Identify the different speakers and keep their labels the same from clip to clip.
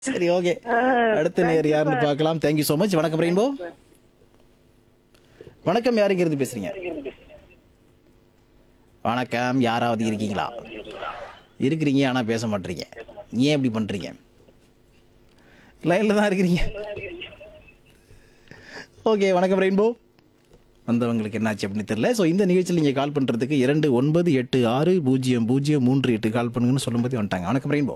Speaker 1: சரி ஓகே அடுத்த நேர் யாருன்னு பார்க்கலாம் தேங்க்யூ so மச் வணக்கம் ரெயின்போ வணக்கம் யாருங்க இருந்து பேசுறீங்க வணக்கம் யாராவது இருக்கீங்களா இருக்கிறீங்க ஆனா பேச மாட்டீங்க ஏன் இப்படி பண்றீங்க லைன்ல தான் இருக்கிறீங்க ஓகே வணக்கம் ரெயின்போ வந்தவங்களுக்கு என்னாச்சு அப்படின்னு தெரியல ஸோ இந்த நிகழ்ச்சியில் நீங்கள் கால் பண்ணுறதுக்கு இரண்டு ஒன்பது எட்டு ஆறு பூஜ்ஜியம் பூஜ்ஜியம் மூன்று எட்டு கால் பண்ணுங்கன்னு சொல்லும்போது வந்துட்டாங்க வணக்கம் ரெயின்போ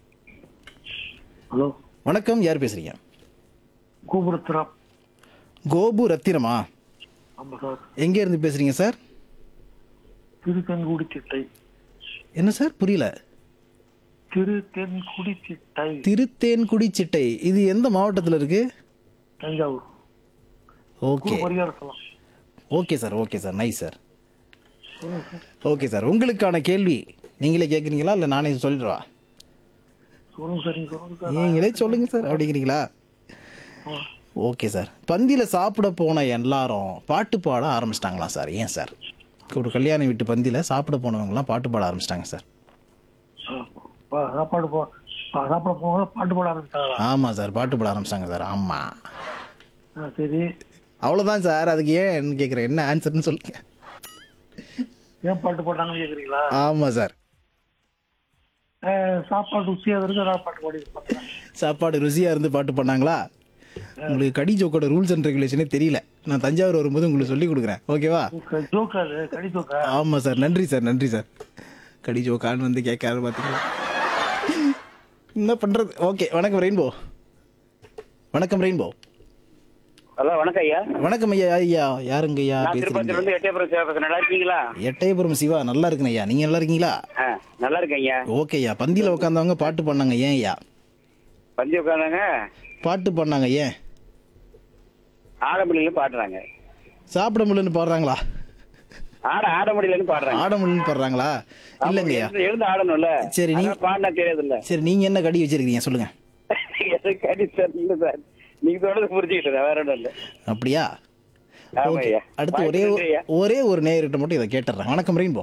Speaker 2: ஹலோ
Speaker 1: வணக்கம் யார் பேசுறீங்க
Speaker 2: கோபுரத்துறாம்
Speaker 1: கோபு ரத்தினமா
Speaker 2: ஆமாம் சார்
Speaker 1: எங்கே இருந்து பேசுறீங்க சார்
Speaker 2: திருத்தென்குடி சிட்டை
Speaker 1: என்ன சார் புரியல
Speaker 2: திருத்தென்குடி சிட்டை
Speaker 1: திருத்தேன்குடி சிட்டை இது எந்த மாவட்டத்தில் இருக்கு
Speaker 2: தஞ்சாவூர்
Speaker 1: ஓகே
Speaker 2: ஒரு பரிகாரம் சொல்லலாம்
Speaker 1: okay sir okay sir nice sir okay sir உங்களுக்கான கேள்வி நீங்களே கேட்குறீங்களா இல்லை நானே சொல்லிடுவா
Speaker 2: சொல்லுங்க சார் நீங்க சொல்லுங்க சார்
Speaker 1: நீங்களே சொல்லுங்க சார் அப்படிங்கிறீங்களா ஓகே சார் பந்தியில் சாப்பிட போன எல்லாரும் பாட்டு பாட ஆரம்பிச்சிட்டாங்களா சார் ஏன் சார் ஒரு கல்யாண வீட்டு பந்தியில் சாப்பிட போனவங்கலாம் பாட்டு பாட ஆரம்பிச்சிட்டாங்க சார்
Speaker 2: ஆ, பா- சாப்பாடு போ பா- சாப்பிட போக பாட்டு பாட ஆரம்பிச்சாங்களா
Speaker 1: ஆமாம் சார் பாட்டு பாட ஆரம்பிச்சிட்டாங்க சார் ஆமாம்
Speaker 2: ஆ, சரி
Speaker 1: அவ்வளோதான் சார் அதுக்கு ஏன் கேட்குறேன் என்ன ஆன்சர்னு சொல்லுங்க
Speaker 2: ஏன் பாட்டு போட்டாங்கன்னு கேக்குறீங்களா
Speaker 1: ஆமாம் சார்
Speaker 2: ஆ, சாப்பாடு ருசியாக இருக்கு அதான் பாட்டு பாடி பார்த்தேன்
Speaker 1: சாப்பாடு ருசியாக இருந்து பாட்டு பண்ணாங்களா உங்களுக்கு கடி ஜோக்கோட ரூல்ஸ் அண்ட் ரெகுலேஷனே தெரியல நான் தஞ்சாவூர் வரும்போது உங்களுக்கு சொல்லி கொடுக்குறேன் ஓகேவா
Speaker 2: ஜோக்கா அது கடி ஜோக்கா
Speaker 1: ஆமாம் சார் நன்றி சார் நன்றி சார் கடி ஜோக்கான்னு வந்து கேட்காரு பார்த்தீங்களா என்ன பண்ணுறது ஓகே வணக்கம் ரெயின்போ வணக்கம் ரெயின்போ
Speaker 3: ஹலோ வணக்கம் ஐயா
Speaker 1: வணக்கம் ஐயா ஐயா யாருங்க ஐயா
Speaker 3: நான் திருப்பதில
Speaker 1: பேசுறீங்க
Speaker 3: இருந்து எட்டயபுரம் சேவகர் நல்லா இருக்கீங்களா
Speaker 1: எட்டயபுரம் சிவா நல்லா இருக்குங்க ஐயா நீங்கள் நல்லா இருக்கீங்களா
Speaker 3: ஆ நல்லா இருக்கேன் ஐயா
Speaker 1: ஓகே ஐயா பந்தியில் உட்காந்தவங்க பாட்டு பண்ணாங்க ஏன் ஐயா
Speaker 3: பந்தி உட்காந்தாங்க
Speaker 1: பாட்டு பண்ணாங்க ஏன்
Speaker 3: ஆடமொழியில பாடுறாங்க
Speaker 1: சாப்பிட முடியலன்னு பாடுறாங்களா
Speaker 3: ஆட ஆடமொழியிலன்னு பாடுறாங்க
Speaker 1: ஆட முடியலன்னு பாடுறாங்களா இல்லைங்கய்யா
Speaker 3: எழுந்து- எழுந்து ஆடணும்ல
Speaker 1: சரி, நீ-
Speaker 3: அதான் பாடினா தெரியாது இல்ல
Speaker 1: சரி நீங்கள் என்ன கடி வச்சிருக்கீங்க சொல்லுங்க
Speaker 3: எனக்கு அடி சார் இல்ல சார் நீங்க சொல்றது புரிஞ்சுக்கிட்டேன் வேற ஒன்றும் இல்ல
Speaker 1: அப்படியா
Speaker 3: ஆமா
Speaker 1: ஓகே
Speaker 3: ஐயா.
Speaker 1: அடுத்து
Speaker 3: வாய்ப்பு
Speaker 1: ஒரே
Speaker 3: நன்றி ஐயா.
Speaker 1: ஒரே ஒரு நேயர்கிட்ட மட்டும் இதை கேட்டுறேன் வணக்கம் ரெயின்போ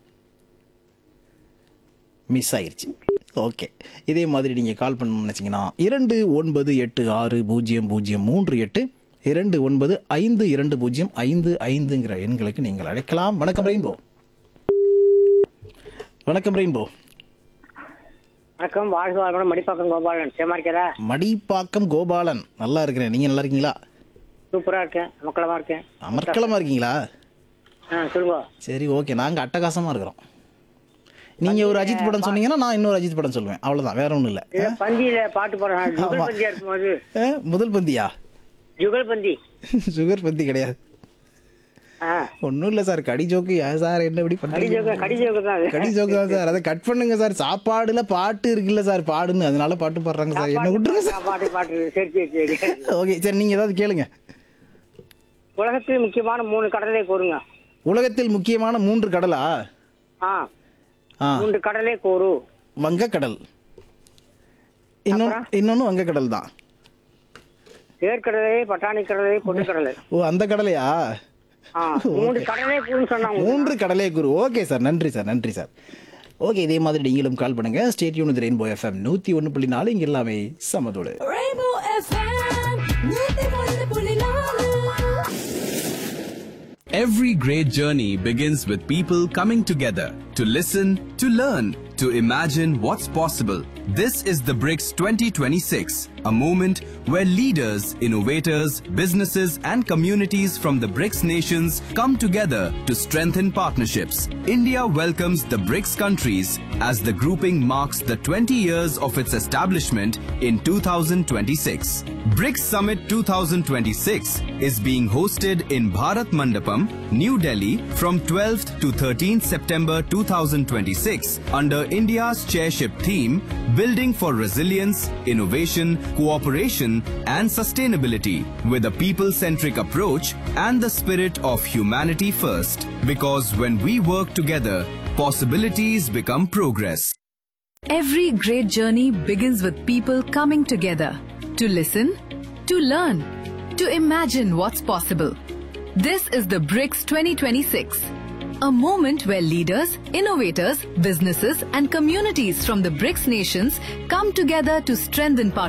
Speaker 1: மிஸ் ஆயிருச்சு ஓகே இதே மாதிரி நீங்கள் கால் பண்ணணும்னு நினச்சிங்கன்னா இரண்டு ஒன்பது எட்டு ஆறு பூஜ்ஜியம் பூஜ்ஜியம் மூன்று எட்டு இரண்டு ஒன்பது ஐந்து இரண்டு பூஜ்ஜியம் ஐந்து ஐந்துங்கிற எண்களுக்கு நீங்கள் அழைக்கலாம் வணக்கம் ரெயின்போ வணக்கம் ரெயின்போ
Speaker 4: வணக்கம் வாழ்க வாழ்க்கணும் மடிப்பாக்கம் கோபாலன் சேமா இருக்கிறா
Speaker 1: மடிப்பாக்கம் கோபாலன் நல்லா இருக்கிறேன் நீங்கள் நல்லா இருக்கீங்களா
Speaker 4: சூப்பரா இருக்கேன் மக்களமா இருக்கேன்
Speaker 1: அமர்க்கலமாக இருக்கீங்களா
Speaker 4: ஆ சொல்லுங்க
Speaker 1: சரி ஓகே நாங்கள் அட்டகாசமாக இருக்கிறோம் நீங்கள் ஒரு அஜித் படம் சொன்னீங்கன்னா நான் இன்னொரு அஜித் படம் சொல்லுவேன் அவ்வளோதான் வேற ஒன்றும் இல்லை
Speaker 4: இது பந்தியில பாட்டு போடுறாங்க ஜுகல்
Speaker 1: ஆமா.
Speaker 4: பந்தியா இருக்கும்போது
Speaker 1: முதல் பந்தியா
Speaker 4: ஜுகல் பந்தி
Speaker 1: சுகர் பந்தி கிடையாது
Speaker 4: ஆ
Speaker 1: ஒன்றும் இல்லை சார் கடி ஜோக்கு ஏன் சார் என்ன இப்படி
Speaker 4: கடி
Speaker 1: பண்ணுறீங்க
Speaker 4: ஜோக்கு கடி ஜோக்கு தான் அது.
Speaker 1: கடி ஜோக்கு தான் சார் அதை கட் பண்ணுங்க சார் சாப்பாடுல பாட்டு இருக்குல்ல சார் பாடுன்னு அதனால பாட்டு பாடுறாங்க சார் என்ன விட்டுருங்க சார்
Speaker 4: பாட்டு பாட்டு சரி சரி சரி
Speaker 1: ஓகே சரி நீங்கள் ஏதாவது கேளுங்க
Speaker 4: உலகத்தில் முக்கியமான மூணு கடலை கூறுங்க
Speaker 1: உலகத்தில் முக்கியமான மூன்று கடலா
Speaker 4: ஆ
Speaker 1: ஆ
Speaker 4: மூன்று கடலை கூறு
Speaker 1: வங்கக்கடல் இன்னொன்று இன்னொன்று வங்கக்கடல் தான்
Speaker 4: ஏற்கடலை பட்டாணி கடலை பொட்டுக்கடலை
Speaker 1: ஓ அந்த கடலையா
Speaker 4: ஆ மூன்று கடலை கூறுன்னு சொன்னாங்க
Speaker 1: மூன்று கடலை குரு ஓகே சார் நன்றி சார் நன்றி சார் ஓகே இதே மாதிரி நீங்களும் கால் பண்ணுங்க ஸ்டேட் யூனிட் ரெயின்போ எஃப்எம் நூற்றி ஒன்று புள்ளி நாலு இங்கே எல்லாமே சமதோடு
Speaker 5: Rainbow FM, நூத்தி ஒன்று புள்ளி நாலு.
Speaker 6: Every great journey begins with people coming together to listen, to learn, to imagine what's possible. This is the BRICS 2026, a moment where leaders, innovators, businesses, and communities from the BRICS nations come together to strengthen partnerships. India welcomes the BRICS countries as the grouping marks the 20 years of its establishment in 2026. BRICS Summit 2026 is being hosted in Bharat Mandapam, New Delhi from 12th to 13th September 2026 under India's chairship theme Building for Resilience, Innovation, Cooperation and Sustainability with a people-centric approach and the spirit of humanity first. Because when we work together, possibilities become progress.
Speaker 5: Every great journey begins with people coming together to listen, to learn, to imagine what's possible. This is the BRICS 2026, a moment where leaders, innovators, businesses, and communities from the BRICS nations come together to strengthen partnerships